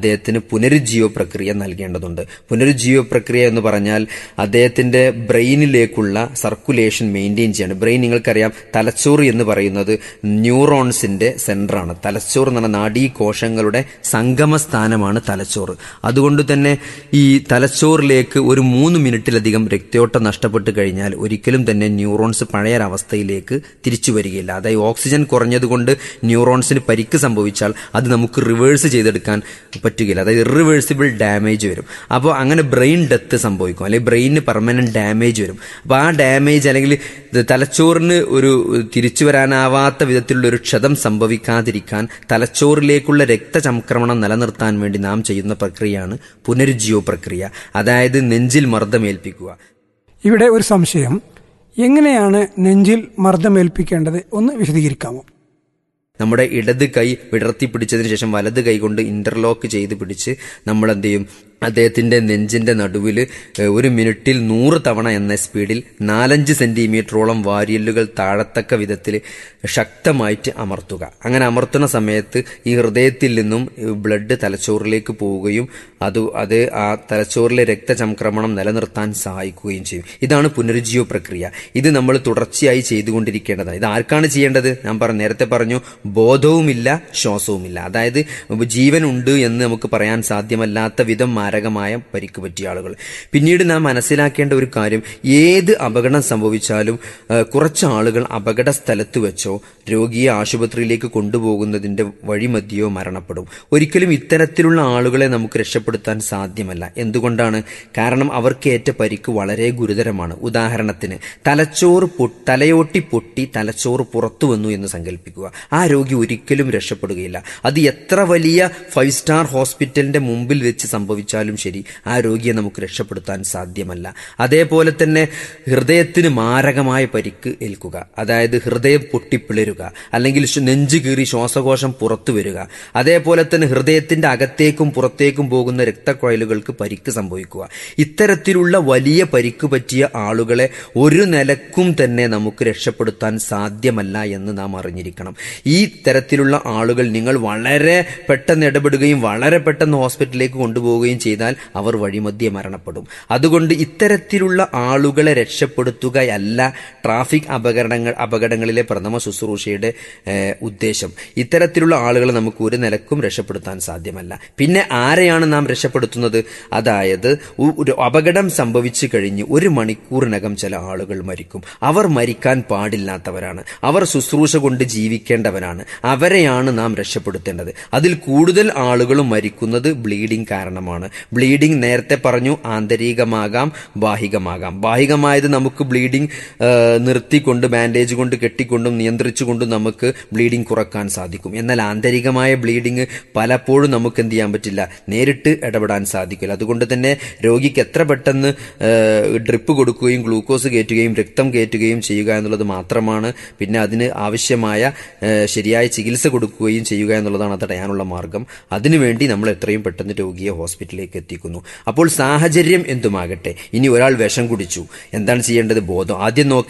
പുനരുജ്ജീവ പ്രക്രിയ നൽകേണ്ടതുണ്ട് പുനരുജ്ജീവ പ്രക്രിയ എന്ന് പറഞ്ഞാൽ അദ്ദേഹത്തിന്റെ ബ്രെയിനിലേക്കുള്ള സർക്കുലേഷൻ മെയിൻറ്റെയിൻ ചെയ്യണം ബ്രെയിൻ നിങ്ങൾക്കറിയാം തലച്ചോറ് എന്ന് പറയുന്നത് ന്യൂറോൺസിന്റെ സെന്ററാണ് തലച്ചോറ് എന്ന് പറഞ്ഞ നാഡീകോശങ്ങളുടെ സംഗമ സ്ഥാനമാണ് തലച്ചോറ് അതുകൊണ്ട് തന്നെ ഈ തലച്ചോറിലേക്ക് ഒരു മൂന്ന് മിനിറ്റിലധികം രക്തയോട്ടം നഷ്ടപ്പെട്ട് കഴിഞ്ഞാൽ ഒരിക്കലും തന്നെ ന്യൂറോൺസ് പഴയ അവസ്ഥയിലേക്ക് തിരിച്ചു വരികയില്ല അതായത് ഓക്സിജൻ കുറഞ്ഞതുകൊണ്ട് ന്യൂറോൺസിന് പരിക്ക് സംഭവിച്ചാൽ അത് നമുക്ക് റിവേഴ്സ് ചെയ്തെടുക്കാൻ പറ്റുകയില്ല അതായത് ഇറിവേഴ്സിബിൾ ഡാമേജ് വരും അപ്പോൾ അങ്ങനെ ബ്രെയിൻ ഡെത്ത് സംഭവിക്കും അല്ലെങ്കിൽ ബ്രെയിനിന് പെർമനന്റ് ഡാമേജ് വരും അപ്പോൾ ആ ഡാമേജ് അല്ലെങ്കിൽ ഇത് തലച്ചോറിന് ഒരു തിരിച്ചു വരാനാവാത്ത വിധത്തിലുള്ള ഒരു ക്ഷതം സംഭവിക്കാതിരിക്കാൻ തലച്ചോറിലേക്കുള്ള രക്തചംക്രമണം നിലനിർത്താൻ വേണ്ടി നാം ചെയ്യുന്ന പ്രക്രിയയാണ് പുനരുജ്ജീവ പ്രക്രിയ അതായത് നെഞ്ചിൽ മർദ്ദമേൽപ്പിക്കുക ഇവിടെ ഒരു സംശയം എങ്ങനെയാണ് നെഞ്ചിൽ മർദ്ദമേൽപ്പിക്കേണ്ടത് ഒന്ന് വിശദീകരിക്കാമോ നമ്മുടെ ഇടത് കൈ വിടർത്തി പിടിച്ചതിന് ശേഷം വലത് കൈ കൊണ്ട് ഇന്റർലോക്ക് ചെയ്ത് പിടിച്ച് നമ്മൾ എന്ത് ചെയ്യും അദ്ദേഹത്തിന്റെ നെഞ്ചിന്റെ നടുവിൽ ഒരു മിനിറ്റിൽ നൂറ് തവണ എന്ന സ്പീഡിൽ നാലഞ്ച് സെന്റിമീറ്ററോളം വാരിയല്ലുകൾ താഴത്തക്ക വിധത്തിൽ ശക്തമായിട്ട് അമർത്തുക അങ്ങനെ അമർത്തുന്ന സമയത്ത് ഈ ഹൃദയത്തിൽ നിന്നും ബ്ലഡ് തലച്ചോറിലേക്ക് പോവുകയും അത് അത് ആ തലച്ചോറിലെ രക്തചംക്രമണം നിലനിർത്താൻ സഹായിക്കുകയും ചെയ്യും ഇതാണ് പുനരുജ്ജീവ പ്രക്രിയ ഇത് നമ്മൾ തുടർച്ചയായി ചെയ്തുകൊണ്ടിരിക്കേണ്ടതാണ് ഇത് ആർക്കാണ് ചെയ്യേണ്ടത് ഞാൻ പറഞ്ഞു നേരത്തെ പറഞ്ഞു ബോധവുമില്ല ശ്വാസവുമില്ല അതായത് ജീവൻ ഉണ്ട് എന്ന് നമുക്ക് പറയാൻ സാധ്യമല്ലാത്ത വിധം മാരകമായ പരിക്ക് പറ്റിയ ആളുകൾ പിന്നീട് നാം മനസ്സിലാക്കേണ്ട ഒരു കാര്യം ഏത് അപകടം സംഭവിച്ചാലും ആ, കുറച്ച് ആളുകൾ അപകട സ്ഥലത്ത് വെച്ചോ രോഗിയെ ആശുപത്രിയിലേക്ക് കൊണ്ടുപോകുന്നതിന്റെ വഴിമധ്യയോ മരണപ്പെടും ഒരിക്കലും ഇത്തരത്തിലുള്ള ആളുകളെ നമുക്ക് രക്ഷപ്പെടുത്താൻ സാധ്യമല്ല എന്തുകൊണ്ടാണ് കാരണം അവർക്ക് ഏറ്റ പരിക്ക് വളരെ ഗുരുതരമാണ് ഉദാഹരണത്തിന് തലച്ചോറ് പൊ- തലയോട്ടി പൊട്ടി തലച്ചോറ് പുറത്തു വന്നു എന്ന് സങ്കല്പിക്കുക ആ രോഗി ഒരിക്കലും രക്ഷപ്പെടുകയില്ല അത് എത്ര വലിയ ഫൈവ് സ്റ്റാർ ഹോസ്പിറ്റലിന്റെ മുമ്പിൽ വെച്ച് സംഭവിച്ചാലും ശരി ആ രോഗിയെ നമുക്ക് രക്ഷപ്പെടുത്താൻ സാധ്യമല്ല അതേപോലെ തന്നെ ഹൃദയത്തിന് മാരകമായ പരിക്ക് ഏൽക്കുക അതായത് ഹൃദയം പൊട്ടിപ്പിളരുക അല്ലെങ്കിൽ ശ്വ- നെഞ്ച് കീറി ശ്വാസകോശം പുറത്തു വരിക അതേപോലെ തന്നെ ഹൃദയത്തിന്റെ അകത്തേക്കും പുറത്തേക്കും പോകുന്ന രക്തക്കുഴലുകൾക്ക് പരിക്ക് സംഭവിക്കുക ഇത്തരത്തിലുള്ള വലിയ പരിക്ക് പറ്റിയ ആളുകളെ ഒരു നിലക്കും തന്നെ നമുക്ക് രക്ഷപ്പെടുത്താൻ സാധ്യമല്ല എന്ന് നാം അറിഞ്ഞിരിക്കണം ഈ തരത്തിലുള്ള ആളുകൾ നിങ്ങൾ വളരെ പെട്ടെന്ന് ഇടപെടുകയും വളരെ പെട്ടെന്ന് ഹോസ്പിറ്റലിലേക്ക് കൊണ്ടുപോവുകയും ചെയ്താൽ അവർ വഴിമധ്യേ മരണപ്പെടും അതുകൊണ്ട് ഇത്തരത്തിലുള്ള ആളുകളെ രക്ഷപ്പെടുത്തുകയല്ല ട്രാഫിക് അപകടങ്ങൾ അപകടങ്ങളിലെ പ്രഥമ ശുശ്രൂഷയുടെ ഏഹ്, ഉദ്ദേശം ഇത്തരത്തിലുള്ള ആളുകളെ നമുക്ക് ഒരു നിലക്കും രക്ഷപ്പെടുത്താൻ സാധ്യമല്ല പിന്നെ ആരെയാണ് നാം രക്ഷപ്പെടുത്തുന്നത് അതായത് ഉ- ഒരു അപകടം സംഭവിച്ചു കഴിഞ്ഞ് ഒരു മണിക്കൂറിനകം ചില ആളുകൾ മരിക്കും അവർ മരിക്കാൻ പാടില്ലാത്തവരാണ് അവർ ശുശ്രൂഷ കൊണ്ട് ജീവിക്കേണ്ടവരാണ് അവരെയാണ് നാം രക്ഷപ്പെടുത്തേണ്ടത് അതിൽ കൂടുതൽ ആളുകളും മരിക്കുന്നത് ബ്ലീഡിംഗ് കാരണമാണ് ബ്ലീഡിംഗ് നേരത്തെ പറഞ്ഞു ആന്തരികമാകാം ബാഹികമാകാം ബാഹികമായത് നമുക്ക് ബ്ലീഡിംഗ് നിർത്തിക്കൊണ്ട് ബാൻഡേജ് കൊണ്ട് കെട്ടിക്കൊണ്ടും നിയന്ത്രിച്ചുകൊണ്ടും നമുക്ക് ബ്ലീഡിംഗ് കുറക്കാൻ സാധിക്കും എന്നാൽ ആന്തരികമായ ബ്ലീഡിംഗ് പലപ്പോഴും നമുക്ക് എന്ത് ചെയ്യാൻ പറ്റില്ല നേരിട്ട് ഇടപെടാൻ സാധിക്കില്ല അതുകൊണ്ട് തന്നെ രോഗിക്ക് എത്ര പെട്ടെന്ന് ഡ്രിപ്പ് കൊടുക്കുകയും ഗ്ലൂക്കോസ് കയറ്റുകയും രക്തം കയറ്റുകയും ചെയ്യുക എന്നുള്ളത് മാത്രമാണ് പിന്നെ അതിന് ആവശ്യമായ ഏഹ്, ശരിയായ ചികിത്സ കൊടുക്കുകയും ചെയ്യുക എന്നുള്ളതാണ് അത് തടയാനുള്ള മാർഗം അതിനുവേണ്ടി നമ്മൾ എത്രയും പെട്ടെന്ന് രോഗിയെ ഹോസ്പിറ്റലിലേക്ക് എത്തിക്കുന്നു അപ്പോൾ സാഹചര്യം എന്തുമാകട്ടെ ഇനി ഒരാൾ വിഷം കുടിച്ചു എന്താണ് ചെയ്യേണ്ടത് ബോധം ആദ്യം നോക്കേണ്ടത്